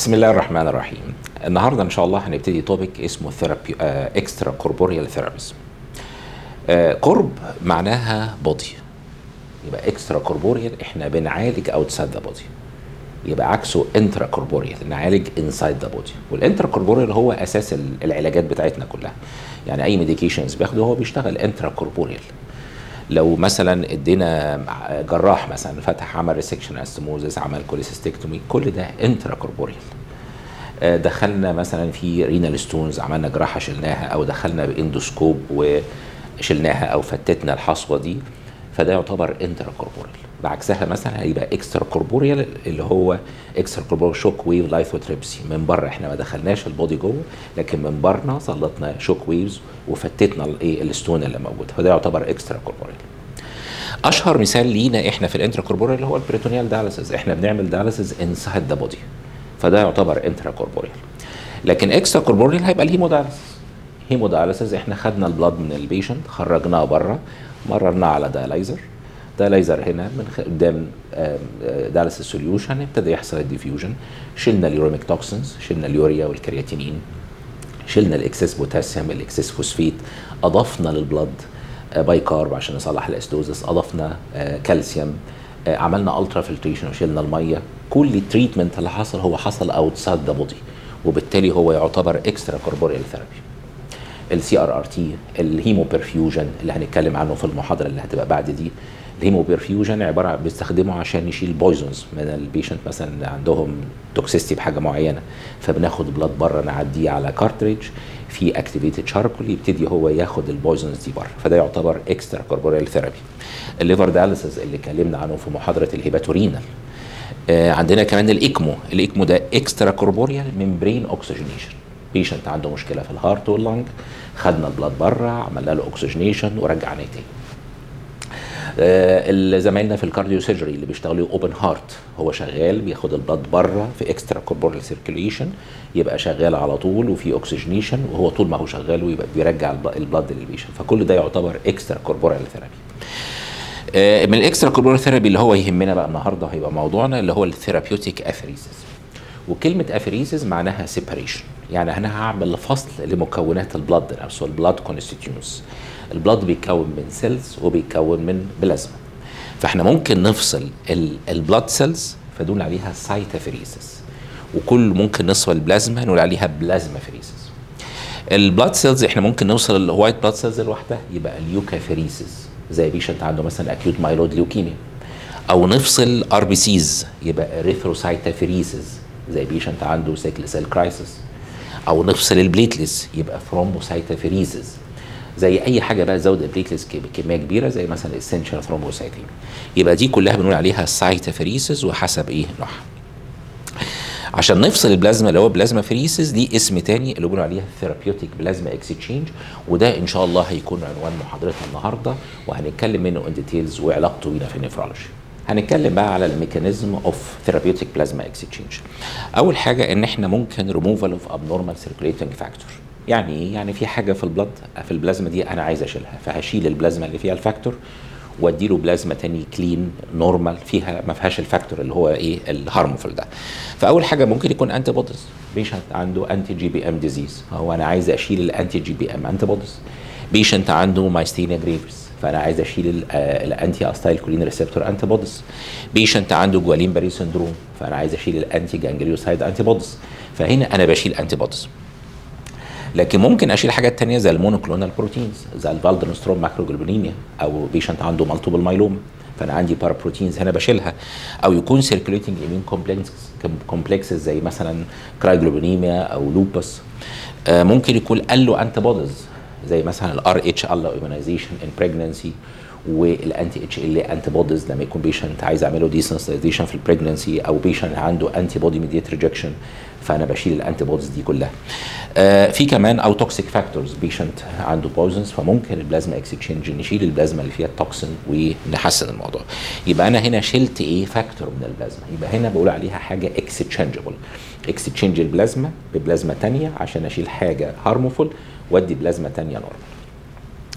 بسم الله الرحمن الرحيم النهارده ان شاء الله هنبتدي توبيك اسمه ثيرابي اكسترا كوربوريال ثيرابيز قرب معناها بودي يبقى اكسترا كوربوريال احنا بنعالج اوتسايد ذا بودي يبقى عكسه انترا كوربوريال نعالج انسايد ذا بودي والانترا كوربوريال هو اساس العلاجات بتاعتنا كلها يعني اي ميديكيشنز بياخده هو بيشتغل انترا كوربوريال لو مثلا ادينا جراح مثلا فتح عمل ريسكشن استموزس عمل كوليسيستكتومي كل ده انترا كوربوريال دخلنا مثلا في رينال ستونز عملنا جراحه شلناها او دخلنا باندوسكوب وشلناها او فتتنا الحصوه دي فده يعتبر انترا كوربوريال بعكسها مثلا هيبقى اكسترا كوربوريال اللي هو اكسترا كوربوريال شوك ويف لايثوتريبسي من بره احنا ما دخلناش البودي جوه لكن من برنا سلطنا شوك ويفز وفتتنا الايه الستون اللي موجود فده يعتبر اكسترا كوربوريال اشهر مثال لينا احنا في الانترا كوربوريال اللي هو البريتونيال داليسيس احنا بنعمل داليسيس انسايد ذا بودي فده يعتبر انترا كوربوريال لكن اكسترا كوربوريال هيبقى الهيموداليسيس هيموداليسيس احنا خدنا البلاد من البيشنت خرجناه بره مررناه على دايلايزر دايلايزر هنا من قدام داليسيس سوليوشن ابتدى يحصل الديفيوجن شلنا اليوريميك توكسنز شلنا اليوريا والكرياتينين شلنا الاكسس بوتاسيوم الاكسس فوسفيت اضفنا للبلد باي كارب عشان نصلح الاسدوزس اضفنا كالسيوم عملنا الترا فلتريشن وشلنا الميه كل التريتمنت اللي حصل هو حصل اوتسايد ذا بودي وبالتالي هو يعتبر اكسترا كوربوريال ثيرابي السي ار ار تي الهيمو برفيوجن اللي هنتكلم عنه في المحاضره اللي هتبقى بعد دي الهيمو برفيوجن عباره عن بيستخدمه عشان يشيل بويزونز من البيشنت مثلا عندهم توكسيستي بحاجه معينه فبناخد بلاد بره نعديه على كارتريج في اكتيفيتد شاركول يبتدي هو ياخد البويزونز دي بره فده يعتبر اكسترا كوربوريال ثيرابي الليفر داليسيس اللي اتكلمنا عنه في محاضره الهيباتورينال آه عندنا كمان الايكمو الايكمو ده اكسترا كوربوريال ممبرين اوكسجينيشن بيشنت عنده مشكله في الهارت واللنج خدنا البلاد بره عملنا له اوكسجينيشن ورجعناه تاني آه زمايلنا في الكارديو سيرجري اللي بيشتغلوا اوبن هارت هو شغال بياخد البلاد بره في اكسترا كوربورال سيركيوليشن يبقى شغال على طول وفي اوكسجينيشن وهو طول ما هو شغال ويبقى بيرجع البلاد للبيشنت فكل ده يعتبر اكسترا كوربورال ثيرابي آه من الاكسترا كوربورال ثيرابي اللي هو يهمنا بقى النهارده هيبقى موضوعنا اللي هو الثيرابيوتيك افريسيس وكلمة افريسيس معناها سيبريشن يعني انا هعمل فصل لمكونات البلد نفسه البلاد كونستيتيوز البلد بيتكون من سيلز وبيتكون من بلازما فاحنا ممكن نفصل البلاد سيلز فدول عليها سايتافريسيس وكل ممكن نوصل البلازما نقول عليها بلازما فريسيس البلاد سيلز احنا ممكن نوصل الوايت بلاد سيلز لوحدها يبقى اليوكافريسيس زي بيشنت عنده مثلا اكيوت مايلود ليوكيميا او نفصل ار بي سيز يبقى اريثروسايتافريسيس زي بيشنت عنده سيكل سيل كرايسيس او نفصل البليتلس يبقى ثرومبوسايتافريسيس زي اي حاجه بقى زود البليتلس بكميه كبيره زي مثلا اسينشال ثرومبوسايتين يبقى دي كلها بنقول عليها سايتافريسيس وحسب ايه نوعها عشان نفصل البلازما اللي هو بلازما فريسيس دي اسم تاني اللي بنقول عليها ثيرابيوتيك بلازما اكسشينج وده ان شاء الله هيكون عنوان محاضرتنا النهارده وهنتكلم منه ان ديتيلز وعلاقته بينا في النفرولوجي هنتكلم بقى على الميكانيزم اوف ثيرابيوتيك بلازما اكسشينج اول حاجه ان احنا ممكن ريموفال اوف ابنورمال سيركيوليتنج فاكتور يعني ايه يعني في حاجه في البلد في البلازما دي انا عايز اشيلها فهشيل البلازما اللي فيها الفاكتور وادي له بلازما تاني كلين نورمال فيها ما فيهاش الفاكتور اللي هو ايه الهارمفul ده فاول حاجه ممكن يكون انتي بوديز بيشنت عنده انتي جي بي ام ديزيز هو انا عايز اشيل الانتي جي بي ام انتي بوديز بيشنت عنده مايستينيا جريفز فانا عايز اشيل الانتي استايل كولين ريسبتور انتي بوديز بيشنت عنده جوالين باري سندروم فانا عايز اشيل الانتي جانجليوسايد انتي بوديز فهنا انا بشيل انتي بوديز لكن ممكن اشيل حاجات تانية زي المونوكلونال بروتينز زي الفالدرنستروم ماكروجلوبينيميا او بيشنت عنده مالتيبل مايلوم فانا عندي بارا بروتينز هنا بشيلها او يكون سيركيوليتنج ايمين كومبلكس كومبلكسز زي مثلا كرايجلوبينيميا او لوبس آه ممكن يكون الو انتي بوديز زي مثلا الار اتش الو ايمونايزيشن ان بريجنسي والانتي اتش ال انتي بوديز لما يكون بيشنت عايز اعمله ديسنسيتيزيشن في البريجنسي او بيشنت عنده انتي بودي ميديت ريجكشن فانا بشيل الانتي بوديز دي كلها آه في كمان او توكسيك فاكتورز بيشنت عنده بويزنز فممكن البلازما اكسشينج نشيل البلازما اللي فيها التوكسين ونحسن الموضوع يبقى انا هنا شلت ايه فاكتور من البلازما يبقى هنا بقول عليها حاجه اكستشينجبل اكستشينج البلازما ببلازما ثانيه عشان اشيل حاجه هارمفول وادي بلازما ثانيه نورمال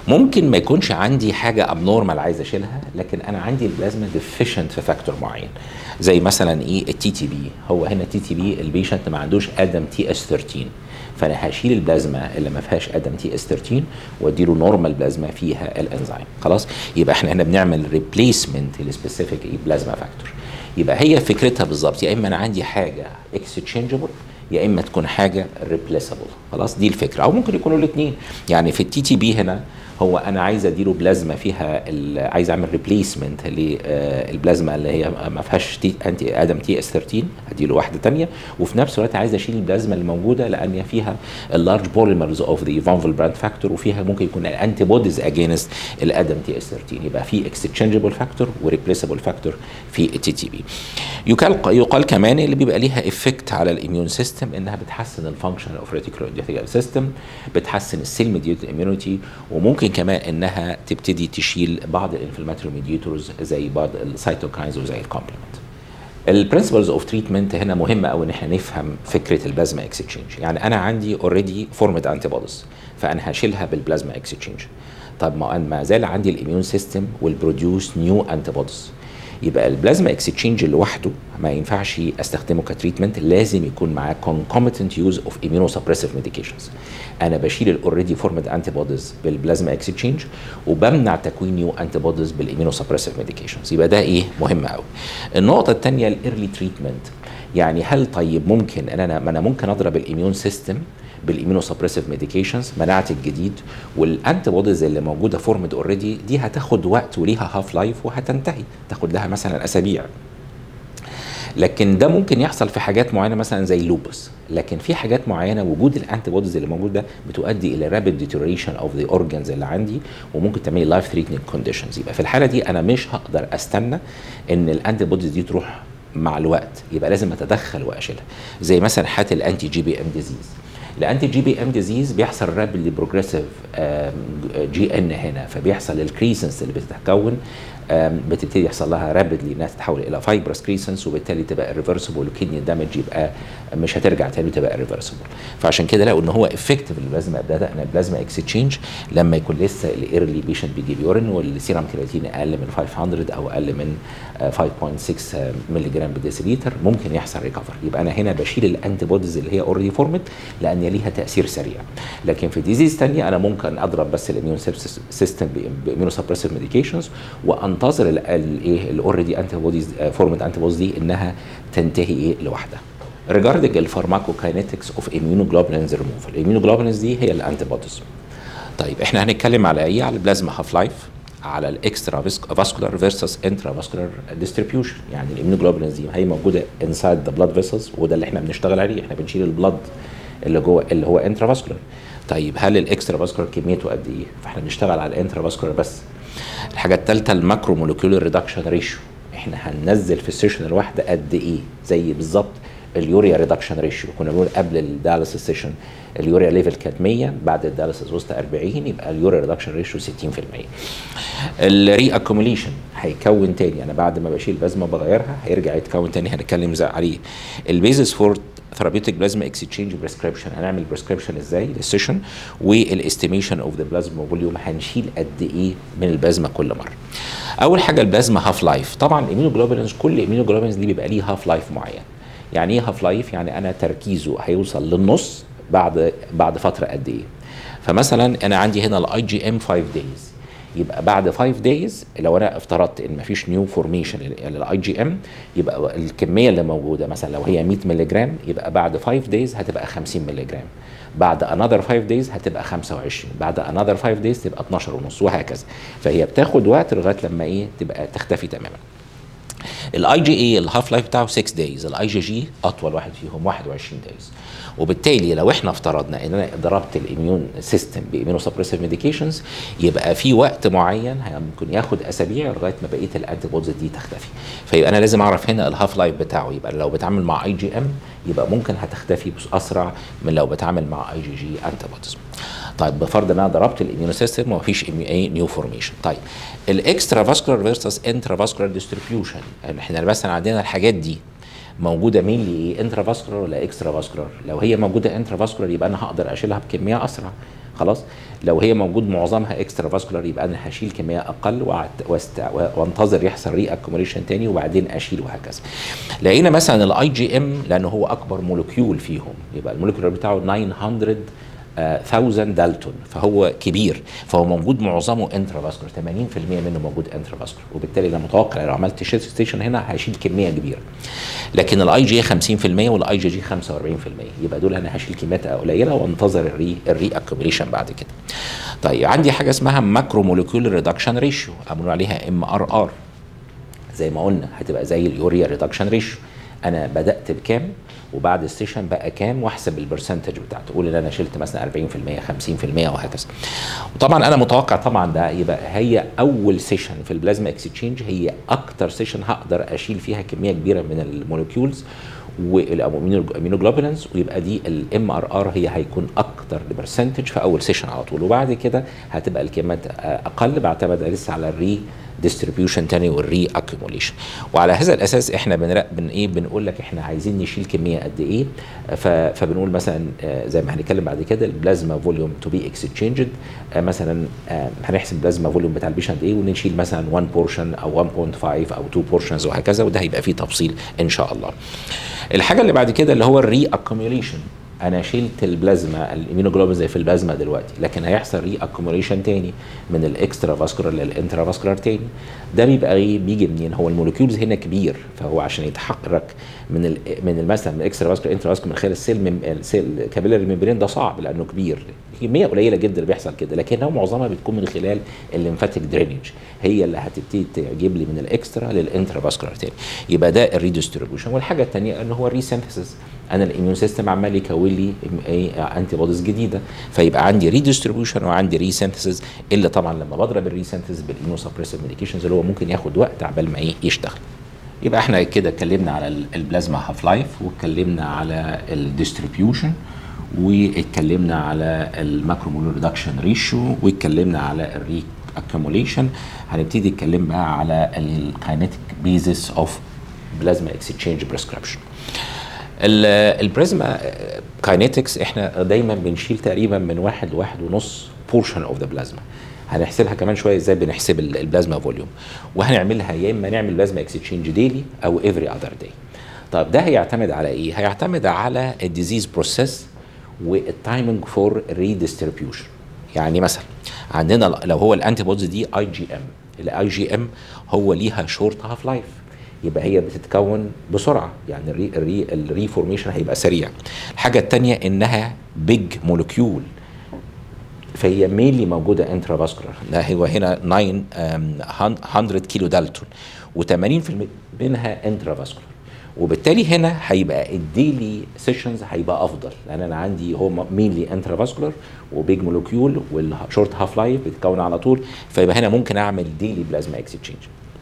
ممكن ما يكونش عندي حاجه ابنورمال عايز اشيلها لكن انا عندي البلازما ديفيشنت في فاكتور معين زي مثلا ايه التي تي بي هو هنا التي تي بي البيشنت ما عندوش ادم تي اس 13 فانا هشيل البلازما اللي ما فيهاش ادم تي اس 13 واديله نورمال بلازما فيها الانزيم خلاص يبقى احنا هنا بنعمل ريبليسمنت للسبيسيفيك بلازما فاكتور يبقى هي فكرتها بالظبط يا اما انا عندي حاجه اكستشينجبل يا اما تكون حاجه ريبليسبل خلاص دي الفكره او ممكن يكونوا الاثنين يعني في التي تي بي هنا هو انا عايز اديله بلازما فيها عايز اعمل ريبليسمنت للبلازما اللي هي ما فيهاش تي انتي ادم تي اس 13 اديله واحده ثانيه وفي نفس الوقت عايز اشيل البلازما اللي موجوده لان فيها اللارج بوليمرز اوف ذا فانفل براند فاكتور وفيها ممكن يكون الانتي بوديز اجينست الادم تي اس 13 يبقى في اكستشينجبل فاكتور وريبليسبل فاكتور في التي تي بي يقال يقال كمان اللي بيبقى ليها افكت على الاميون سيستم انها بتحسن الفانكشن اوف ريتيكولو سيستم بتحسن السيل ميديوتد اميونيتي وممكن كمان انها تبتدي تشيل بعض الانفلاماتوري ميديتورز زي بعض السيتوكاينز وزي الكومبلمنت البرنسبلز اوف تريتمنت هنا مهمه قوي ان احنا نفهم فكره البلازما اكسشينج يعني انا عندي اوريدي فورمد انتي بوديز فانا هشيلها بالبلازما اكسشينج طب ما ما زال عندي الاميون سيستم والبروديوس نيو انتي بوديز يبقى البلازما اكسشينج لوحده ما ينفعش استخدمه كتريتمنت لازم يكون معاه concomitant use of immunosuppressive medications انا بشيل الاوريدي فورمد انتي بوديز بالبلازما اكسشينج وبمنع تكوين نيو انتي بوديز بالاميونوسبريسيف ميديكيشنز يبقى ده ايه مهم قوي النقطه الثانيه الايرلي تريتمنت يعني هل طيب ممكن ان انا ما انا ممكن اضرب الاميون سيستم بالاميونوسبريسيف ميديكيشنز منعت الجديد والانتي بوديز اللي موجوده فورمد اوريدي دي هتاخد وقت وليها هاف لايف وهتنتهي تاخد لها مثلا اسابيع لكن ده ممكن يحصل في حاجات معينه مثلا زي اللوبس لكن في حاجات معينه وجود الانتي بوديز اللي موجود ده بتؤدي الى رابيد ديتوريشن اوف ذا اورجانز اللي عندي وممكن تعمل لايف ثريتنينج كونديشنز يبقى في الحاله دي انا مش هقدر استنى ان الانتي بوديز دي تروح مع الوقت يبقى لازم اتدخل واشيلها زي مثلا حاله الانتي جي بي ام ديزيز الانتي جي بي ام ديزيز بيحصل رابيدلي بروجريسيف جي ان هنا فبيحصل الكريسنس اللي بتتكون بتبتدي يحصل لها رابيدلي انها تتحول الى فايبرس كريسنس وبالتالي تبقى ريفرسبل وكدني دامج يبقى مش هترجع تاني وتبقى ريفرسبل فعشان كده لقوا ان هو افكتيف البلازما بدانا البلازما اكستشينج لما يكون لسه الايرلي بيشنت بيجيب يورين والسيرم كرياتين اقل من 500 او اقل من 5.6 مللي جرام بالديسيليتر ممكن يحصل ريكفر يبقى انا هنا بشيل الانتي بوديز اللي هي اوريدي فورمت لان ليها تاثير سريع لكن في ديزيز ثانيه انا ممكن اضرب بس الاميون سيستم باميونو سبريسيف ميديكيشنز وانتظر الايه الاوريدي انتي بوديز فورمت انتي بوديز دي انها تنتهي ايه لوحدها regarding الفارماكوكاينetics اوف immunoglobulins removal الاميونوجلوبولينز دي هي الانتي بوديز طيب احنا هنتكلم على ايه على البلازما هاف لايف على الاكسترا فاسكولار فيرسس انترا فاسكولار ديستريبيوشن يعني الاميونوجلوبولينز دي هي موجوده انسايد ذا بلاد فيسلز وده اللي احنا بنشتغل عليه احنا بنشيل البلاد اللي جوه اللي هو انترا فاسكولار طيب هل الاكسترا فاسكولار كميته قد ايه فاحنا بنشتغل على الانترا فاسكولار بس الحاجه الثالثه الماكرو مولكيولر ريدكشن ريشيو احنا هننزل في السيشن الواحده قد ايه زي بالظبط اليوريا ريدكشن ريشيو كنا بنقول قبل الدياليسيس سيشن اليوريا ليفل كانت 100 بعد الدياليسيس وسط 40 يبقى اليوريا ريدكشن ريشيو 60% الري اكوميليشن هيكون تاني انا بعد ما بشيل بلازما بغيرها هيرجع يتكون تاني هنتكلم عليه البيزس فور ثيرابيوتيك بلازما اكسشينج بريسكريبشن هنعمل بريسكريبشن ازاي للسيشن والاستيميشن اوف ذا بلازما فوليوم هنشيل قد ايه من البلازما كل مره اول حاجه البلازما هاف لايف طبعا الاميونوجلوبولينز كل الاميونوجلوبولينز دي بيبقى ليه هاف لايف معين يعني ايه هاف لايف يعني انا تركيزه هيوصل للنص بعد بعد فتره قد ايه فمثلا انا عندي هنا الاي جي ام 5 دايز يبقى بعد 5 دايز لو انا افترضت ان مفيش نيو فورميشن للاي جي ام يبقى الكميه اللي موجوده مثلا لو هي 100 مللي جرام يبقى بعد 5 دايز هتبقى 50 مللي جرام بعد انذر 5 دايز هتبقى 25 بعد انذر 5 دايز تبقى 12 ونص وهكذا فهي بتاخد وقت لغايه لما ايه تبقى تختفي تماما الاي جي اي الهاف لايف بتاعه 6 دايز الاي جي جي اطول واحد فيهم 21 دايز وبالتالي لو احنا افترضنا ان انا ضربت الاميون سيستم باميونو سبريسيف ميديكيشنز يبقى في وقت معين ممكن ياخد اسابيع لغايه ما بقيه الانتي بودز دي تختفي فيبقى انا لازم اعرف هنا الهاف لايف بتاعه يبقى لو بتعامل مع اي جي ام يبقى ممكن هتختفي اسرع من لو بتعامل مع اي جي جي انتي بودز طيب بفرض ان انا ضربت الاميون سيستم وما فيش اي نيو فورميشن طيب الاكسترا فاسكولار فيرسس انترا فاسكولار ديستريبيوشن احنا مثلا عندنا الحاجات دي موجوده مين ايه انترا فاسكولار ولا اكسترا فاسكولار لو هي موجوده انترا فاسكولار يبقى انا هقدر اشيلها بكميه اسرع خلاص لو هي موجود معظمها اكسترا فاسكولار يبقى انا هشيل كميه اقل وأعت- واست- وانتظر يحصل ري اكوميليشن تاني وبعدين اشيل وهكذا لقينا مثلا الاي جي ام لانه هو اكبر مولكيول فيهم يبقى المولكيول بتاعه 900 1000 دالتون فهو كبير فهو موجود معظمه انترا فاسكولار 80% منه موجود انترا فاسكولار وبالتالي انا متوقع لو عملت شيت ستيشن هنا هشيل كميه كبيره لكن الاي جي 50% والاي جي جي 45% يبقى دول انا هشيل كميات قليله وانتظر الري الري اكوميليشن بعد كده طيب عندي حاجه اسمها ماكرو مولكيول ريدكشن ريشيو بنقول عليها ام ار ار زي ما قلنا هتبقى زي اليوريا ريدكشن ريشيو انا بدات بكام وبعد السيشن بقى كام واحسب البرسنتج بتاعته قول ان انا شلت مثلا 40% 50% وهكذا وطبعا انا متوقع طبعا ده يبقى هي اول سيشن في البلازما اكسشينج هي اكتر سيشن هقدر اشيل فيها كميه كبيره من الموليكيولز والامينوجلوبولينز ويبقى دي الام ار ار هي هيكون اكتر برسنتج في اول سيشن على طول وبعد كده هتبقى الكميات اقل بعتمد لسه على الري ديستريبيوشن تاني والري اكيوميليشن وعلى هذا الاساس احنا بنرق بن ايه بنقول لك احنا عايزين نشيل كميه قد ايه ف- فبنقول مثلا آه، زي ما هنتكلم بعد كده البلازما فوليوم تو بي اكسشينجد مثلا آه، هنحسب البلازما فوليوم بتاع البيشنت ايه ونشيل مثلا 1 بورشن او 1.5 او 2 بورشنز وهكذا وده هيبقى فيه تفصيل ان شاء الله الحاجه اللي بعد كده اللي هو الري اكيوميليشن انا شلت البلازما الامينوجلوبين زي في البلازما دلوقتي لكن هيحصل ري اكوميليشن تاني من الاكسترا فاسكولار للانترا فاسكولار تاني ده بيبقى ايه بيجي منين هو المولكيولز هنا كبير فهو عشان يتحرك من ال من ال- مثلا من الاكسترا فاسكولار انترا فاسكولار من خلال السيل مم السيل كابيلاري ميمبرين ده صعب لانه كبير كميه قليله جدا اللي بيحصل كده لكن هو معظمها بتكون من خلال الليمفاتيك درينج هي اللي هتبتدي تجيب لي من الاكسترا للانترا فاسكولار تاني يبقى ده الريديستريبيوشن والحاجه الثانيه ان هو الريسينثيسيس انا الاميون سيستم عمال يكون لي انتي بوديز جديده فيبقى عندي ريديستريبيوشن وعندي ريسينثيسيس اللي طبعا لما بضرب الريسينثيسيس بالاميون سبريسيف ميديكيشنز اللي هو ممكن ياخد وقت عبال ما ايه يشتغل يبقى احنا كده اتكلمنا على ال- البلازما هاف لايف واتكلمنا على الديستريبيوشن واتكلمنا على الماكرومول ريدكشن ريشيو واتكلمنا على الري اكيوميليشن هنبتدي نتكلم بقى على الكاينيتيك بيزس اوف بلازما اكسشينج بريسكريبشن البريزما كاينيتكس احنا دايما بنشيل تقريبا من واحد لواحد ونص بورشن اوف ذا بلازما هنحسبها كمان شويه ازاي بنحسب ال- البلازما فوليوم وهنعملها يا اما نعمل بلازما اكسشينج ديلي او افري اذر داي طيب ده هيعتمد على ايه هيعتمد على الديزيز بروسيس والتايمنج فور ريديستريبيوشن يعني مثلا عندنا لو هو الانتي بودز دي اي جي ام الاي جي ام هو ليها شورت هاف لايف يبقى هي بتتكون بسرعه يعني الري الري الريفورميشن هيبقى سريع الحاجه الثانيه انها بيج مولكيول فهي مينلي موجوده انترا فاسكولار ده هو هنا 9 100 كيلو دالتون و80% منها انترا فاسكولار وبالتالي هنا هيبقى الديلي سيشنز هيبقى افضل لان انا عندي هو مينلي انترا فاسكولار وبيج مولكيول والشورت هاف لايف بتتكون على طول فيبقى هنا ممكن اعمل ديلي بلازما اكسشينج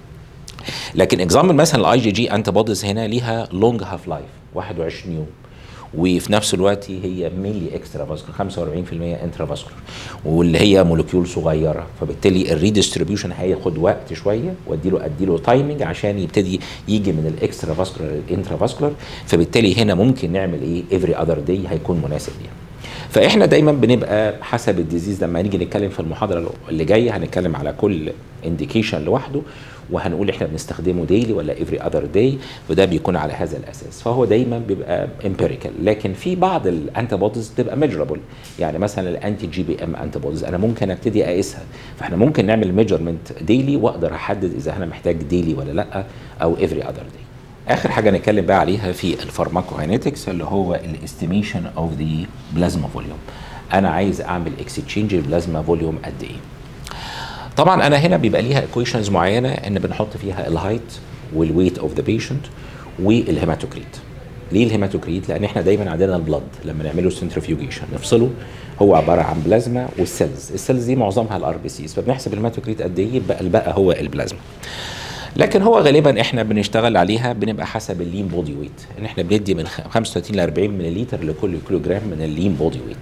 لكن اكزامبل مثلا الاي جي جي انتي بوديز هنا ليها لونج هاف لايف 21 يوم وفي نفس الوقت هي مينلي اكسترا فاسكولار 45% انترا فاسكولار واللي هي مولكيول صغيره فبالتالي الريديستريبيوشن هياخد وقت شويه واديله اديله تايمنج عشان يبتدي يجي من الاكسترا فاسكولار للانترا فاسكولار فبالتالي هنا ممكن نعمل ايه افري اذر داي هيكون مناسب ليها فاحنا دايما بنبقى حسب الديزيز لما نيجي نتكلم في المحاضره اللي جايه هنتكلم على كل انديكيشن لوحده وهنقول احنا بنستخدمه ديلي ولا افري اذر داي وده بيكون على هذا الاساس فهو دايما بيبقى امبيريكال لكن في بعض الانتي بوديز بتبقى ميجرابل يعني مثلا الانتي جي بي ام انتي بوديز انا ممكن ابتدي اقيسها فاحنا ممكن نعمل ميجرمنت ديلي واقدر احدد اذا انا محتاج ديلي ولا لا او افري اذر داي اخر حاجه نتكلم بقى عليها في الفارماكوهينيتكس اللي هو الاستيميشن اوف ذا بلازما فوليوم انا عايز اعمل اكستشينج البلازما فوليوم قد ايه طبعا انا هنا بيبقى ليها ايكويشنز معينه ان بنحط فيها الهايت والويت اوف ذا بيشنت والهيماتوكريت ليه الهيماتوكريت لان احنا دايما عندنا البلد لما نعمله سنترفيوجيشن نفصله هو عباره عن بلازما والسيلز السيلز دي معظمها الار بي سيز فبنحسب الهيماتوكريت قد ايه يبقى الباقي هو البلازما لكن هو غالبا احنا بنشتغل عليها بنبقى حسب اللين بودي ويت ان احنا بندي من 35 ل 40 ملل لكل كيلو جرام من اللين بودي ويت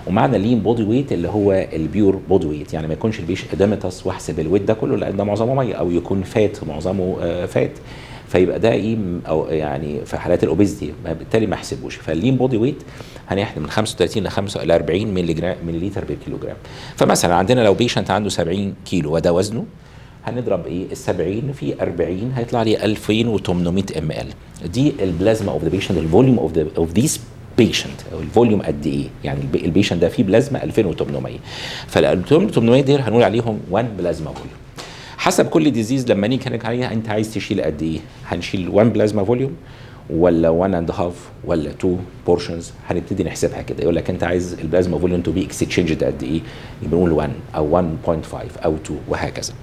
ومعنى لين بودي ويت اللي هو البيور بودي ويت يعني ما يكونش البيش ادامتس واحسب الويت ده كله لان ده معظمه ميه او يكون فات معظمه آه، فات فيبقى ده ايه م- او يعني في حالات الاوبيزيتي بالتالي ما احسبوش فاللين بودي ويت هنحسب من 35 ل 5 ل 40 مللي جرام ملي لتر بالكيلو جرام فمثلا عندنا لو بيشنت عنده 70 كيلو وده وزنه هنضرب ايه ال 70 في 40 هيطلع لي 2800 ام ال دي البلازما اوف ذا بيشنت الفوليوم اوف ذا اوف ذيس بيشنت او الفوليوم قد ايه يعني الب- البيشنت ده فيه بلازما 2800 فال 2800 دول هنقول عليهم 1 بلازما فوليوم حسب كل ديزيز لما نيجي نتكلم عليها انت عايز تشيل قد ايه هنشيل 1 بلازما فوليوم ولا 1 اند هاف ولا 2 بورشنز هنبتدي نحسبها كده يقول لك انت عايز البلازما فوليوم تو بي اكستشينجد قد ايه يبقى نقول 1 او 1.5 او 2 وهكذا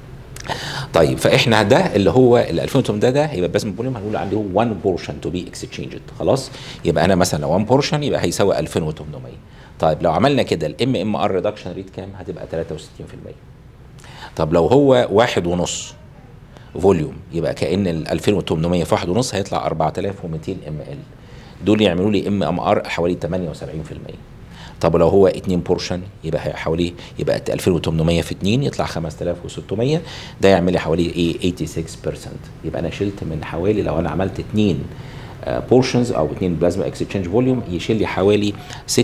طيب فاحنا ده اللي هو ال 2800 ده ده يبقى بلازما فوليوم هنقول عليه 1 بورشن تو بي اكستشينجد خلاص يبقى انا مثلا لو 1 بورشن يبقى هيساوي 2800 طيب لو عملنا كده الام ام ار ريدكشن ريت كام هتبقى 63% طب لو هو واحد ونص فوليوم يبقى كأن ال 2800 في واحد ونص هيطلع 4200 ام ال دول يعملوا لي ام ام ار حوالي 78% طب لو هو 2 بورشن يبقى هي حوالي يبقى 2800 في 2 يطلع 5600 ده يعمل لي حوالي ايه 86% يبقى انا شلت من حوالي لو انا عملت 2 بورشنز او 2 بلازما اكسشينج فوليوم يشيل لي حوالي 86%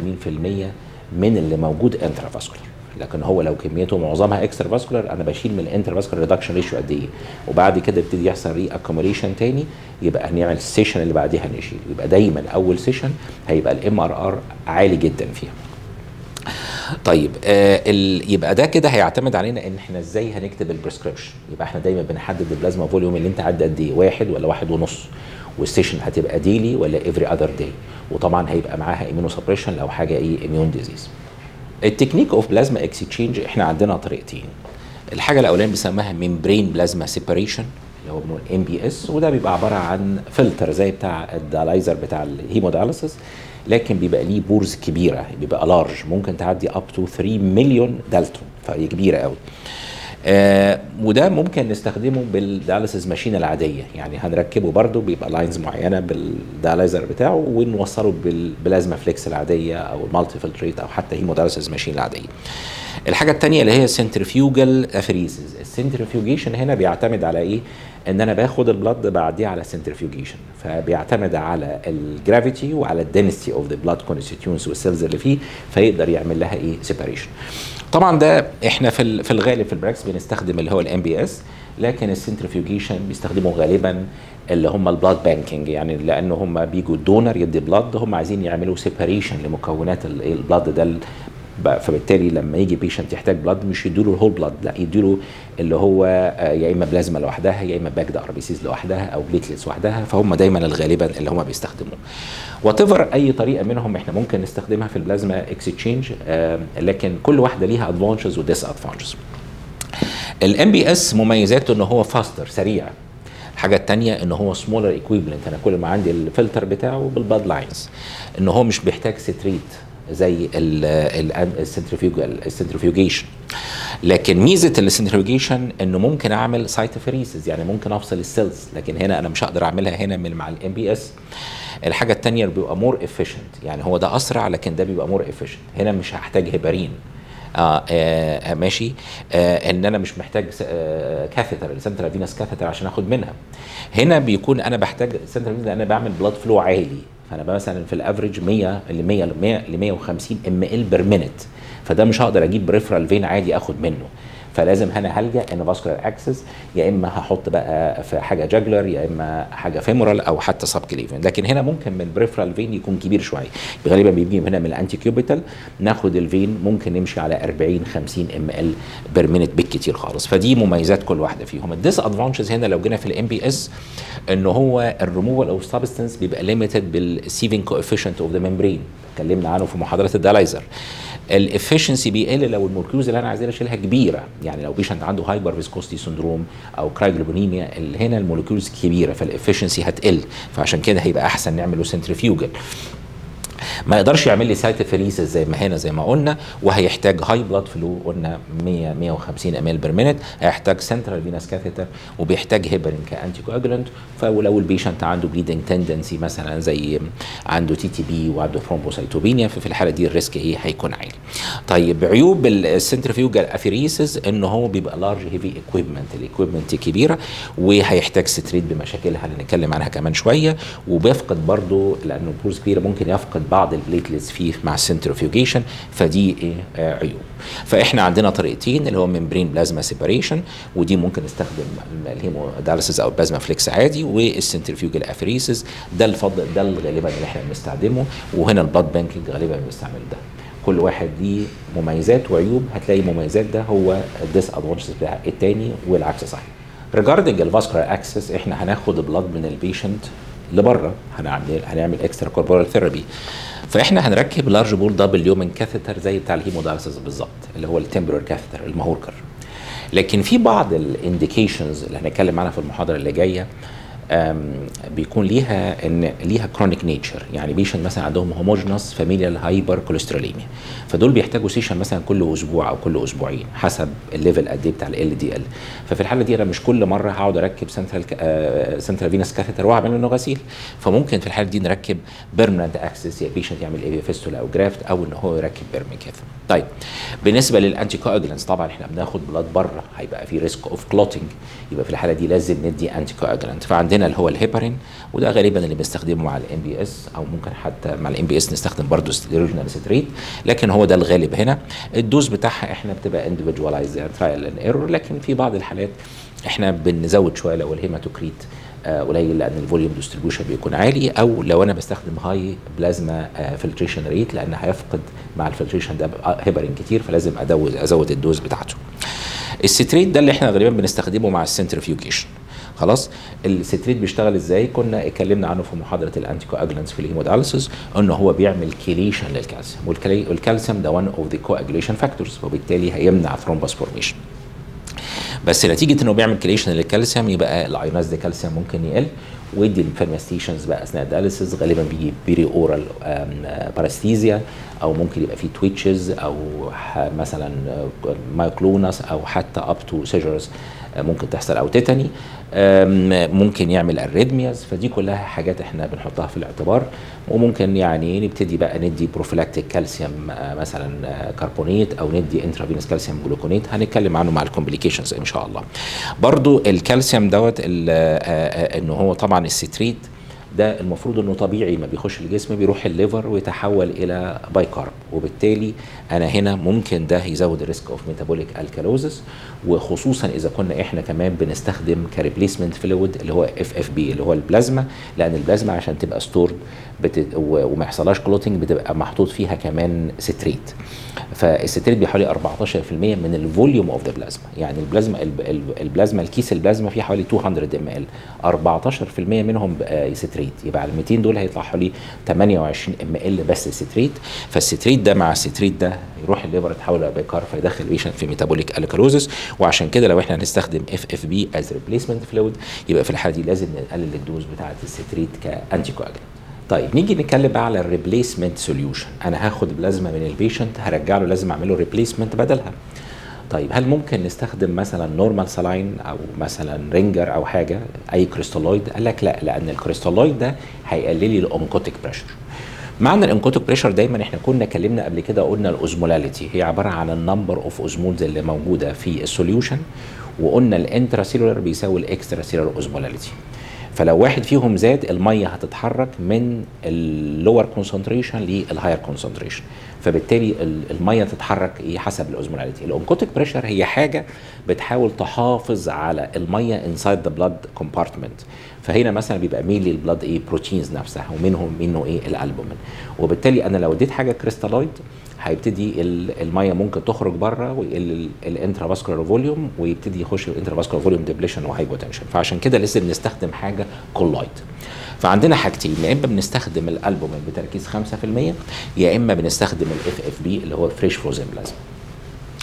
من اللي موجود انترافاسكولار لكن هو لو كميته معظمها اكسترا فاسكولار انا بشيل من الانتر فاسكولار ريدكشن ريشيو قد ايه وبعد كده يبتدي يحصل ري اكوميليشن تاني يبقى هنعمل السيشن اللي بعديها نشيل يبقى دايما اول سيشن هيبقى الام ار ار عالي جدا فيها طيب آه ال... يبقى ده كده هيعتمد علينا ان احنا ازاي هنكتب البريسكريبشن يبقى احنا دايما بنحدد البلازما فوليوم اللي انت عدى قد ايه واحد ولا واحد ونص والسيشن هتبقى ديلي ولا افري اذر داي وطبعا هيبقى معاها ايمينو سبريشن لو حاجه ايه اميون ديزيز التكنيك اوف بلازما اكسشينج احنا عندنا طريقتين الحاجه الاولانيه بنسميها ميمبرين بلازما سيبريشن اللي هو بنقول ام بي اس وده بيبقى عباره عن فلتر زي بتاع الدالايزر بتاع الهيموداليسيس لكن بيبقى ليه بورز كبيره بيبقى لارج ممكن تعدي اب تو 3 مليون دالتون فهي كبيره قوي آه وده ممكن نستخدمه بالدياليسيس ماشين العاديه يعني هنركبه برده بيبقى لاينز معينه بالدياليزر بتاعه ونوصله بالبلازما فليكس العاديه او المالتي فلتريت او حتى هيمودياليسيس ماشين العاديه الحاجه الثانيه اللي هي سنترفيوجال افريزز السنترفيوجيشن هنا بيعتمد على ايه ان انا باخد البلد بعديه على سنترفيوجيشن فبيعتمد على الجرافيتي وعلى الدنسيتي اوف ذا بلاد كونستيتيونس والسيلز اللي فيه فيقدر يعمل لها ايه سيباريشن طبعا ده احنا في في الغالب في البراكس بنستخدم اللي هو الام بي اس لكن السنترفيوجيشن بيستخدموا غالبا اللي هم البلاد بانكينج يعني لان هم بيجوا الدونر يدي بلاد هم عايزين يعملوا سيباريشن لمكونات البلاد ده فبالتالي لما يجي بيشنت يحتاج بلاد مش يدوا له الهول بلاد لا يدوا له اللي هو يا اما بلازما لوحدها يا اما باكد ار بي سيز لوحدها او بليتلتس لوحدها فهم دايما الغالبا اللي هم بيستخدموه وات اي طريقه منهم احنا ممكن نستخدمها في البلازما اكسشينج لكن كل واحده ليها ادفانتجز وديس ادفانتجز الام بي اس مميزاته ان هو فاستر سريع الحاجة التانية ان هو سمولر ايكويبلنت انا كل ما عندي الفلتر بتاعه بالباد لاينز ان هو مش بيحتاج ستريت زي السنترفيوجيشن لكن ميزه السنترفيوجيشن انه ممكن اعمل سايتوفيريسز يعني ممكن افصل السيلز لكن هنا انا مش هقدر اعملها هنا من مع الام بي اس الحاجه الثانيه بيبقى مور افيشنت يعني هو ده اسرع لكن ده بيبقى مور افيشنت هنا مش هحتاج هيبارين آه, آه ماشي آه ان انا مش محتاج آه كاثيتر السنترال فينس كاثيتر عشان اخد منها هنا بيكون انا بحتاج السنترال فينس انا بعمل بلاد فلو عالي فانا مثلا في الافريج 100 ل 100 ل 100 ل 150 ام ال بير مينت فده مش هقدر اجيب بريفرال فين عادي اخد منه فلازم هنا هلجا ان فاسكولار اكسس يا اما هحط بقى في حاجه جاجلر يا اما حاجه فيمورال او حتى سب كليفن لكن هنا ممكن من بريفرال فين يكون كبير شويه غالبا بيجي هنا من الانتي كيوبيتال ناخد الفين ممكن نمشي على 40 50 ام ال بير مينت بالكتير خالص فدي مميزات كل واحده فيهم الديس ادفانتجز هنا لو جينا في الام بي اس ان هو الريموفال او سبستنس بيبقى ليميتد بالسيفنج كوفيشنت اوف ذا ممبرين اتكلمنا عنه في محاضره الدالايزر الافشنسي بيقل لو المولكيولز اللي انا عايز اشيلها كبيره يعني لو بيشنت عنده هايبر فيسكوستي سندروم او كرايجلوبونيميا اللي هنا المولكيولز كبيره فالافشنسي هتقل فعشان كده هيبقى احسن نعمله سنترفيوجل ما يقدرش يعمل لي سايت فريسز زي ما هنا زي ما قلنا وهيحتاج هاي بلاد فلو قلنا 100 150 ام ال بير مينت هيحتاج سنترال فينس كاثيتر وبيحتاج هيبرين كانتي كواجولانت فلو البيشنت عنده بليدنج تندنسي مثلا زي عنده تي تي بي وعنده ثرومبوسايتوبينيا ففي الحاله دي الريسك ايه هيكون عالي. طيب عيوب السنترفيوجال افيريسز ان هو بيبقى لارج هيفي اكويبمنت الاكويبمنت كبيره وهيحتاج ستريت بمشاكلها اللي نتكلم عنها كمان شويه وبيفقد برضه لانه بروز كبيره ممكن يفقد بعض البليتلتس فيه مع السنترفيوجيشن فدي ايه آه عيوب. فاحنا عندنا طريقتين اللي هو ممبرين بلازما سيباريشن ودي ممكن نستخدم الهيموداليسيس او البلازما فليكس عادي والسنترفيوجال افيريسز ده الفضل ده غالبا اللي احنا بنستخدمه وهنا البلاد بانكينج غالبا بنستعمل ده. كل واحد ليه مميزات وعيوب هتلاقي مميزات ده هو الديس ادفانتجز بتاع التاني والعكس صحيح ريجاردنج الفاسكولار اكسس احنا هناخد بلاد من البيشنت لبره هنعمل هنعمل اكسترا كوربورال ثيرابي فاحنا هنركب لارج بول دبل يومن كاثيتر زي بتاع الهيموداليسيس بالظبط اللي هو التمبرر كاثيتر المهوركر لكن في بعض الانديكيشنز اللي هنتكلم عنها في المحاضره اللي جايه بيكون ليها ان ليها كرونيك نيتشر يعني بيشنت مثلا عندهم هوموجينوس فاميليال هايبر كوليستروليميا فدول بيحتاجوا سيشن مثلا كل اسبوع او كل اسبوعين حسب الليفل قد ايه بتاع ال دي ال ففي الحاله دي انا مش كل مره هقعد اركب سنترال آه سنترال فينس كاثيتر واعمل منه غسيل فممكن في الحاله دي نركب بيرمننت اكسس يا بيشنت يعمل اي فيستولا او جرافت او ان هو يركب بيرمي كاثر طيب بالنسبه للانتي كواجلانس طبعا احنا بناخد بلاد بره هيبقى في ريسك اوف كلوتنج يبقى في الحاله دي لازم ندي انتي كواجلانت فعندنا اللي هو الهيبارين وده غالبا اللي بنستخدمه مع الام بي اس او ممكن حتى مع الام بي اس نستخدم برضه ستيروجينال ستريت لكن هو ده الغالب هنا الدوز بتاعها احنا بتبقى اندفجواليز يعني ترايل اند ايرور لكن في بعض الحالات احنا بنزود شويه لو الهيماتوكريت قليل لان الفوليوم ديستريبيوشن بيكون عالي او لو انا بستخدم هاي بلازما فلتريشن ريت لان هيفقد مع الفلتريشن ده هيبرين كتير فلازم ازود ازود الدوز بتاعته. الستريت ده اللي احنا غالبا بنستخدمه مع السنترفيوجيشن خلاص الستريت بيشتغل ازاي كنا اتكلمنا عنه في محاضره الانتي كواجلانس في الهيموداليسيس انه هو بيعمل كيليشن للكالسيوم والكالسيوم ده one اوف ذا كواجليشن فاكتورز وبالتالي هيمنع ثرومبس فورميشن بس نتيجه انه بيعمل كليشن للكالسيوم يبقى الايونايز ده كالسيوم ممكن يقل ويدي الانفرمستيشنز بقى اثناء الدياليسيس غالبا بيجي بيري اورال باراستيزيا او ممكن يبقى فيه تويتشز او مثلا مايكلونس او حتى اب تو سيجرز ممكن تحصل او تيتاني ممكن يعمل اريدمياز فدي كلها حاجات احنا بنحطها في الاعتبار وممكن يعني نبتدي بقى ندي بروفيلاكتيك كالسيوم مثلا كربونيت او ندي انترافينوس كالسيوم جلوكونيت هنتكلم عنه مع الكومبليكيشنز ان شاء الله برضو الكالسيوم دوت انه هو طبعا الستريت ده المفروض انه طبيعي ما بيخش الجسم بيروح الليفر ويتحول الى بايكارب وبالتالي انا هنا ممكن ده يزود الريسك اوف ميتابوليك الكالوزس وخصوصا اذا كنا احنا كمان بنستخدم كريبليسمنت فلويد اللي هو اف اف بي اللي هو البلازما لان البلازما عشان تبقى ستورد بت... وما يحصلهاش كلوتنج بتبقى محطوط فيها كمان ستريت فالستريت بحوالي 14% من الفوليوم اوف ذا بلازما يعني البلازما البلازما الكيس البلازما فيه حوالي 200 ام ال 14% منهم ستريت يبقى على 200 دول هيطلع حوالي 28 ام ال بس ستريت فالستريت ده مع الستريت ده يروح الليفر يتحول الى بايكار فيدخل البيشنت في ميتابوليك الكالوزس وعشان كده لو احنا هنستخدم اف اف بي از ريبليسمنت فلويد يبقى في الحاله دي لازم نقلل الدوز بتاعه الستريت كانتي كواجلانت طيب نيجي نتكلم بقى على الريبليسمنت سوليوشن انا هاخد بلازما من البيشنت هرجع له لازم اعمل له ريبليسمنت بدلها طيب هل ممكن نستخدم مثلا نورمال سلاين او مثلا رينجر او حاجه اي كريستالويد قال لك لا لان الكريستالويد ده هيقلل لي الاونكوتيك بريشر معنى الانكوتيك بريشر دايما احنا كنا اتكلمنا قبل كده قلنا الاوزمولاليتي هي عباره عن النمبر اوف اوزمولز اللي موجوده في السوليوشن وقلنا الانترا سيلولر بيساوي الاكسترا سيلولر اوزمولاليتي فلو واحد فيهم زاد الميه هتتحرك من اللور كونسنتريشن للهاير كونسنتريشن فبالتالي الميه تتحرك ايه حسب الاوزمولاليتي الاونكوتيك بريشر هي حاجه بتحاول تحافظ على الميه انسايد ذا بلاد كومبارتمنت فهنا مثلا بيبقى ميل للبلاد ايه بروتينز نفسها ومنهم منه ايه الالبومين وبالتالي انا لو اديت حاجه كريستالويد هيبتدي الميه ممكن تخرج بره ويقل الانترافاسكولار فوليوم ويبتدي يخش الانترافاسكولار فوليوم ديبليشن وهايبوتنشن فعشان كده لازم نستخدم حاجه كولايد فعندنا حاجتين يا اما بنستخدم الالبومين بتركيز 5% يا اما بنستخدم الاف اف بي اللي هو فريش فروزن بلازما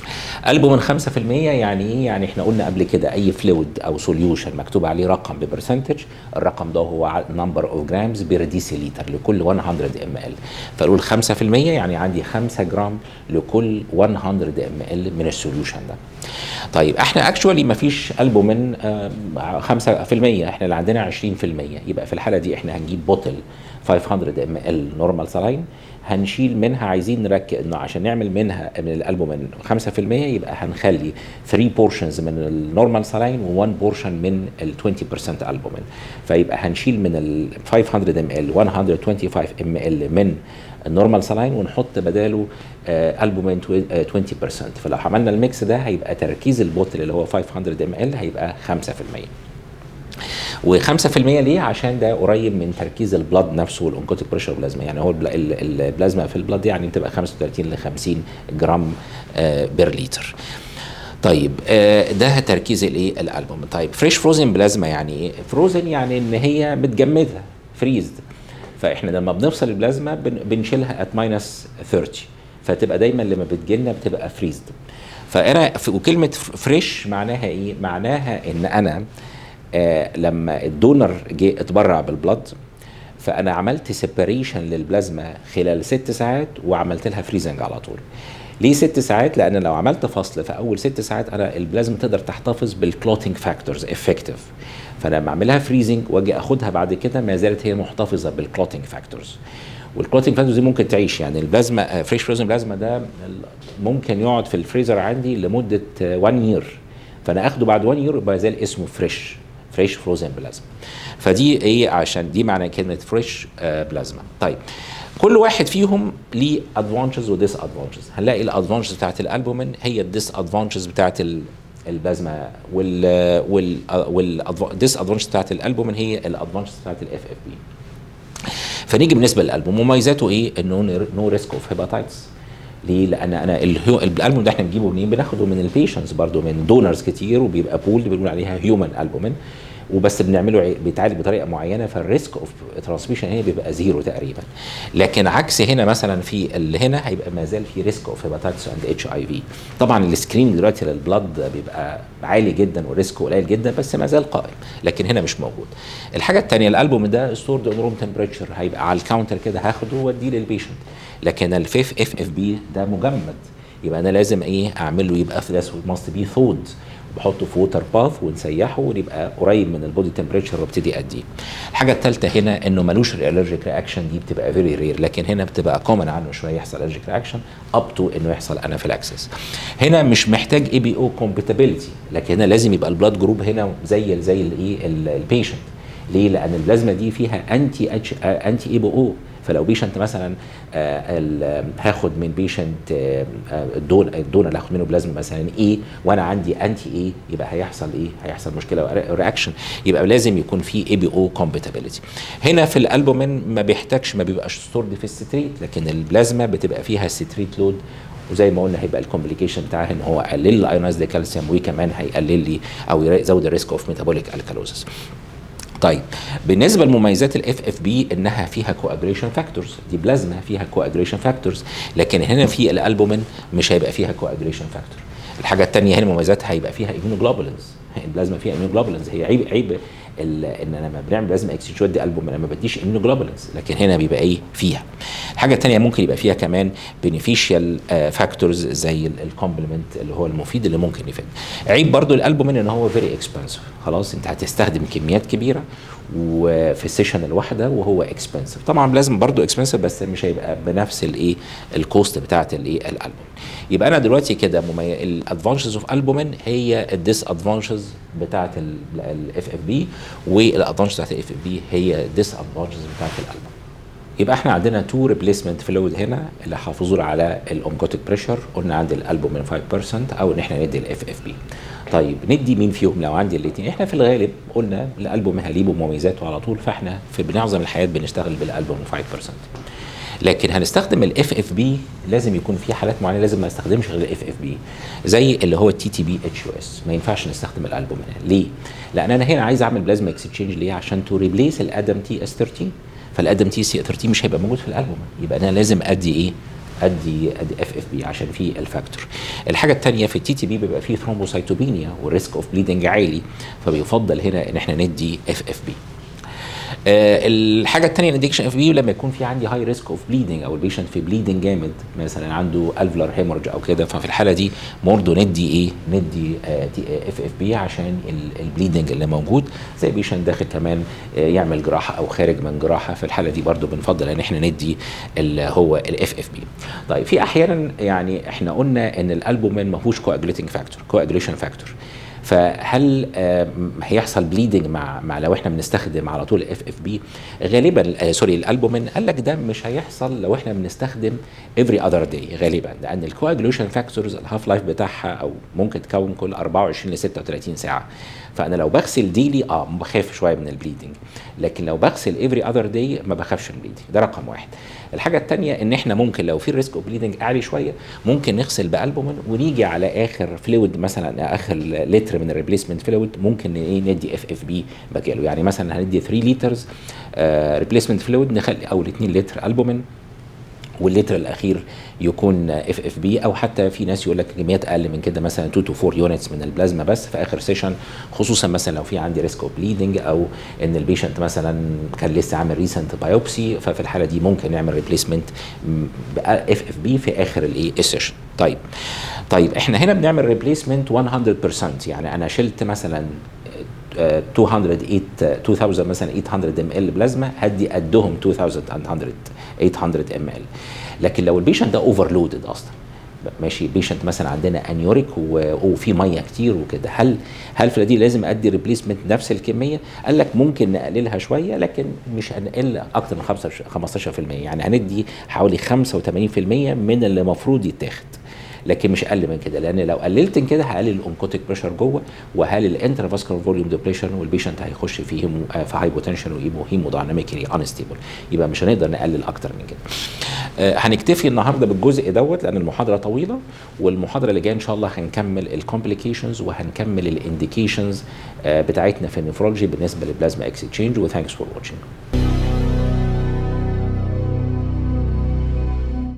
البومين 5% يعني ايه يعني احنا قلنا قبل كده اي فلويد او سوليوشن مكتوب عليه رقم ببرسنتج الرقم ده هو نمبر اوف جرامز بير ديسيليتر لكل 100 ام ال فنقول 5% يعني عندي 5 جرام لكل 100 ام ال من السوليوشن ده طيب احنا اكشوالي ما فيش البومين آه، 5% احنا اللي عندنا 20% يبقى في الحاله دي احنا هنجيب بوتل 500 ام ال نورمال سلاين هنشيل منها عايزين نركز انه عشان نعمل منها من الالبومين 5% يبقى هنخلي 3 بورشنز من النورمال سلاين و1 بورشن من ال 20% البومين فيبقى هنشيل من ال 500 ام ال 125 ام ال من النورمال سلاين ونحط بداله آه البومين 20% فلو عملنا الميكس ده هيبقى تركيز البوتل اللي هو 500 ام ال هيبقى 5% و5% ليه؟ عشان ده قريب من تركيز البلاد نفسه والانكوتيك بريشر بلازما يعني هو البلا- ال- البلازما في البلاد يعني بتبقى 35 ل 50 جرام آه، بير لتر. طيب آه، ده تركيز الايه الالبوم طيب فريش فروزن بلازما يعني ايه فروزن يعني ان هي متجمده فريزد فاحنا لما بنفصل البلازما بن- بنشيلها ات ماينس 30 فتبقى دايما لما بتجيلنا بتبقى فريزد فانا ف- وكلمه فريش معناها ايه معناها ان انا آه لما الدونر جه اتبرع بالبلد فانا عملت سيباريشن للبلازما خلال ست ساعات وعملت لها فريزنج على طول ليه ست ساعات لان لو عملت فصل في اول ست ساعات انا البلازما تقدر تحتفظ بالكلوتينج فاكتورز افكتيف فانا لما اعملها فريزنج واجي اخدها بعد كده ما زالت هي محتفظه بالكلوتينج فاكتورز والكلوتينج فاكتورز دي ممكن تعيش يعني البلازما فريش فروزن بلازما ده ممكن يقعد في الفريزر عندي لمده 1 يير فانا اخده بعد 1 يير يبقى زال اسمه فريش فريش فروزن بلازما فدي ايه عشان دي معنى كلمه فريش بلازما طيب كل واحد فيهم ليه ادفانتجز وديس ادفانتجز هنلاقي الادفانتجز بتاعت الالبومين هي الديس ادفانتجز بتاعت ال- البلازما وال وال والديس ادفانتجز بتاعت الالبومين هي الادفانتجز بتاعت الاف اف بي فنيجي بالنسبه للالبوم مميزاته ايه انه نو ريسك اوف هيباتايتس ليه؟ لان انا الهيو- الالبوم ده احنا بنجيبه منين؟ بناخده من البيشنتس برضو من دونرز كتير وبيبقى بول بنقول عليها هيومن البومين وبس بنعمله عي- بيتعالج بطريقه معينه فالريسك اوف ترانسميشن هنا بيبقى زيرو تقريبا لكن عكس هنا مثلا في اللي هنا هيبقى ما زال في ريسك اوف هيباتايتس اند اتش اي في طبعا السكرين دلوقتي للبلد بيبقى عالي جدا وريسكه قليل جدا بس ما زال قائم لكن هنا مش موجود الحاجه الثانيه الالبوم ده ستورد اون روم تمبريتشر هيبقى على الكاونتر كده هاخده واديه للبيشنت لكن الفيف اف اف بي ده مجمد يبقى انا لازم ايه اعمل له يبقى في ماست بي ثود بحطه في ووتر باث ونسيحه ويبقى قريب من البودي تمبريتشر وابتدي اديه. الحاجه الثالثه هنا انه ملوش الالرجيك رياكشن دي بتبقى فيري رير لكن هنا بتبقى كومن عنه شويه يحصل الرجيك رياكشن اب تو انه يحصل انافيلاكسس. هنا مش محتاج اي بي او كومباتيبيلتي لكن هنا لازم يبقى البلاد جروب هنا زي زي الايه البيشنت. ليه؟ لان البلازما دي فيها انتي اتش انتي اي بي او فلو بيشنت مثلا آه، ال- هاخد من بيشنت آه، آه، الدون الدون اللي هاخد منه بلازما مثلا ايه وانا عندي انتي ايه يبقى هيحصل ايه؟ هيحصل مشكله رياكشن يبقى لازم يكون في اي بي او كومباتيبيلتي. هنا في الالبومين ما بيحتاجش ما بيبقاش ستورد في الستريت لكن البلازما بتبقى فيها ستريت لود وزي ما قلنا هيبقى الكومبليكيشن بتاعها ان هو قلل لي الايونايزد كالسيوم وكمان هيقلل لي او يزود الريسك اوف ميتابوليك الكالوزس. طيب بالنسبه لمميزات الاف اف بي انها فيها كواجريشن فاكتورز دي بلازما فيها كواجريشن فاكتورز لكن هنا في الالبومين مش هيبقى فيها كواجريشن فاكتور الحاجه الثانيه هنا مميزاتها هيبقى فيها immunoglobulins البلازما فيها immunoglobulins هي عيب عيب ال- ان انا لما بنعمل بلازما اكسشينج ودي البوم انا ما بديش immunoglobulins لكن هنا بيبقى ايه فيها الحاجه الثانيه ممكن يبقى فيها كمان beneficial فاكتورز زي الكومبلمنت اللي هو المفيد اللي ممكن يفيد عيب برضو الالبومين ان هو فيري اكسبنسيف خلاص انت هتستخدم كميات كبيره وفي السيشن الواحده وهو اكسبنسيف طبعا لازم برضو اكسبنسيف بس مش هيبقى بنفس الايه الكوست بتاعت الايه الالبوم يبقى انا دلوقتي كده الادفانتجز اوف البومين هي الديس ادفانتجز بتاعت الاف اف بي والادفانتجز بتاعت الاف اف بي هي الديس ادفانتجز بتاعت الالبوم يبقى احنا عندنا تو ريبليسمنت فلويد هنا اللي حافظوا على الاونكوتيك بريشر قلنا عندي الالبومين 5% او ان احنا ندي الاف اف بي طيب ندي مين فيهم لو عندي الاثنين احنا في الغالب قلنا الالبوم هليبه مميزاته على طول فاحنا في معظم الحالات بنشتغل بالالبوم 5% لكن هنستخدم الاف اف بي لازم يكون في حالات معينه لازم ما استخدمش غير الاف اف بي زي اللي هو التي تي بي اتش يو اس ما ينفعش نستخدم الالبوم هنا ليه؟ لان انا هنا عايز اعمل بلازما اكسشينج ليه؟ عشان تو ريبليس الادم تي اس 13 فالادم تي سي 13 مش هيبقى موجود في الالبوم يبقى انا لازم ادي ايه؟ ادي ادي اف اف بي عشان في الفاكتور الحاجه الثانيه في التي تي بي بيبقى فيه ثرومبوسايتوبينيا والريسك اوف بليدنج عالي فبيفضل هنا ان احنا ندي اف اف بي آه الحاجه الثانيه الانديكشن اف بي لما يكون في عندي هاي ريسك اوف بليدنج او البيشنت في بليدنج جامد مثلا عنده الفلر هيمورج او كده ففي الحاله دي برضه ندي ايه ندي اف اف بي عشان البليدنج اللي موجود زي بيشنت داخل كمان آه يعمل جراحه او خارج من جراحه في الحاله دي برضه بنفضل ان احنا ندي اللي هو الاف اف بي طيب في احيانا يعني احنا قلنا ان الالبومين ما فيهوش كواجليتنج فاكتور كواجليشن فاكتور فهل هيحصل بليدنج مع مع لو احنا بنستخدم على طول اف اف بي غالبا سوري الالبومين قال لك ده مش هيحصل لو احنا بنستخدم افري اذر داي غالبا لان الكواجلوشن فاكتورز الهاف لايف بتاعها او ممكن تكون كل 24 ل 36 ساعه فانا لو بغسل ديلي اه بخاف شويه من البليدنج لكن لو بغسل افري اذر داي ما بخافش من البليدنج ده رقم واحد الحاجه الثانيه ان احنا ممكن لو في ريسك اوف بليدنج عالي شويه ممكن نغسل بالبومين ونيجي على اخر فلويد مثلا اخر لتر من الريبليسمنت فلويد ممكن ايه ندي اف اف بي مكانه يعني مثلا هندي 3 لترز ريبليسمنت فلويد نخلي اول 2 لتر البومين واللتر الاخير يكون اف اف بي او حتى في ناس يقول لك كميات اقل من كده مثلا 2 تو 4 يونتس من البلازما بس في اخر سيشن خصوصا مثلا لو في عندي ريسك اوف بليدنج او ان البيشنت مثلا كان لسه عامل ريسنت بايوبسي ففي الحاله دي ممكن نعمل ريبليسمنت اف اف بي في اخر الايه السيشن طيب طيب احنا هنا بنعمل ريبليسمنت 100% يعني انا شلت مثلا 208 2000 مثلا 800 ام ال بلازما هدي قدهم 2800 800 ام ال لكن لو البيشنت ده اوفرلودد اصلا ماشي بيشنت مثلا عندنا انيوريك وفي ميه كتير وكده هل هل في دي لازم ادي ريبليسمنت نفس الكميه؟ قال لك ممكن نقللها شويه لكن مش هنقل اكتر من 15% يعني هندي حوالي 85% من اللي المفروض يتاخد لكن مش اقل من كده لان لو قللت كده هقلل الانكوتيك بريشر جوه وهقلل الانترافاسكولار فوليوم ديبريشن والبيشنت هيخش في هيمو في هاي بوتنشال ويبقوا هيمودايناميكلي انستيبل يبقى مش هنقدر نقلل اكتر من كده. آه هنكتفي النهارده بالجزء دوت لان المحاضره طويله والمحاضره اللي جايه ان شاء الله هنكمل الكومبليكيشنز وهنكمل الانديكيشنز آه بتاعتنا في النفرولوجي بالنسبه للبلازما اكسشينج وثانكس فور واتشنج.